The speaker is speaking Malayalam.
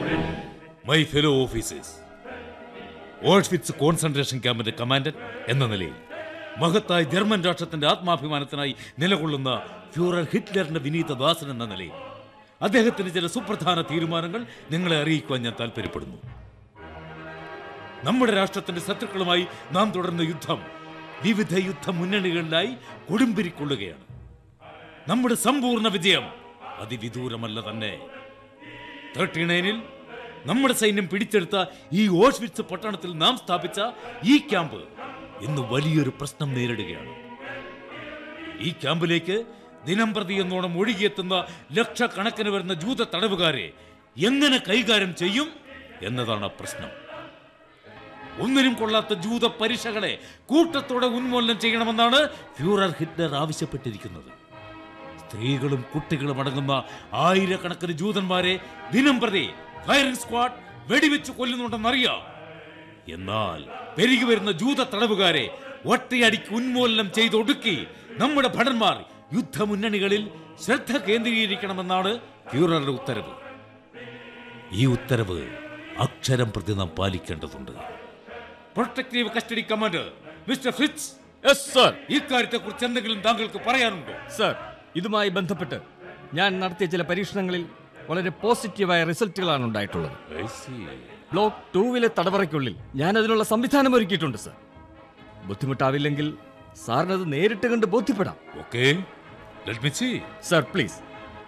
my fellow officers Auschwitz concentration ക്യാമ്പിന്റെ കമാൻഡന്റ് എന്ന നിലയിൽ മഹത്തായ ജർമ്മൻ രാഷ്ട്രത്തിന്റെ ആത്മാഭിമാനത്തിനായി നിലകൊള്ളുന്ന ഫ്യൂറർ ഹിറ്റ്ലറിന്റെ വിനീത ദാസൻ എന്ന നിലയിൽ അദ്ദേഹത്തിന്റെ ചില സുപ്രധാന തീരുമാനങ്ങൾ നിങ്ങളെ അറിയിക്കുവാൻ ഞാൻ താല്പര്യപ്പെടുന്നു നമ്മുടെ രാഷ്ട്രത്തിന്റെ ശത്രുക്കളുമായി നാം തുടർന്ന യുദ്ധം വിവിധ യുദ്ധ മുന്നണികളിലായി കൊടുമ്പിരിക്കൊള്ളുകയാണ് നമ്മുടെ സമ്പൂർണ്ണ വിജയം അതിവിദൂരമല്ല തന്നെ തേർട്ടി നയനിൽ നമ്മുടെ സൈന്യം പിടിച്ചെടുത്ത ഈ ഓഷ്വിറ്റ്സ് പട്ടണത്തിൽ നാം സ്ഥാപിച്ച ഈ ക്യാമ്പ് ഇന്ന് വലിയൊരു പ്രശ്നം നേരിടുകയാണ് ഈ ക്യാമ്പിലേക്ക് ദിനം പ്രതി എന്നോണം ഒഴുകിയെത്തുന്ന ലക്ഷക്കണക്കിന് വരുന്ന ജൂത തടവുകാരെ എങ്ങനെ കൈകാര്യം ചെയ്യും എന്നതാണ് പ്രശ്നം ഒന്നിനും കൊള്ളാത്ത ജൂത പരീക്ഷകളെ കൂട്ടത്തോടെ ഉന്മൂലനം ചെയ്യണമെന്നാണ് ഫ്യൂറർ ഹിറ്റ്ലർ ആവശ്യപ്പെട്ടിരിക്കുന്നത് സ്ത്രീകളും കുട്ടികളും അടങ്ങുന്ന ആയിരക്കണക്കിന് ജൂതന്മാരെ ദിനം പ്രതി ഫയറിംഗ് സ്ക്വാഡ് വെടിവെച്ച് കൊല്ലുന്നുണ്ടെന്നറിയാം എന്നാൽ പെരുകി വരുന്ന ജൂത തടവുകാരെ ഒറ്റയടിക്ക് ഉന്മൂലനം ചെയ്തൊടുക്കി നമ്മുടെ ഭടന്മാർ യുദ്ധമുന്നണികളിൽ ശ്രദ്ധ കേന്ദ്രീകരിക്കണമെന്നാണ് ഫ്യൂററുടെ ഉത്തരവ് ഈ ഉത്തരവ് അക്ഷരം പ്രതി നാം പാലിക്കേണ്ടതുണ്ട് protective custody commander mister Fritz yes sir ഇക്കാര്യത്തെക്കുറിച്ച് എന്തെങ്കിലും താങ്കൾക്ക് പറയാനുണ്ടോ സർ ഇതുമായി ബന്ധപ്പെട്ട് ഞാൻ നടത്തിയ ചില പരീക്ഷണങ്ങളിൽ വളരെ പോസിറ്റീവായ റിസൾട്ടുകളാണ് ഉണ്ടായിട്ടുള്ളത് ബ്ലോക്ക് ടൂവിലെ തടവറയ്ക്കുള്ളിൽ ഞാൻ അതിനുള്ള സംവിധാനം ഒരുക്കിയിട്ടുണ്ട് സർ ബുദ്ധിമുട്ടാവില്ലെങ്കിൽ സാറിനത് നേരിട്ട് കണ്ട് ബോധ്യപ്പെടാം okay let me see sir please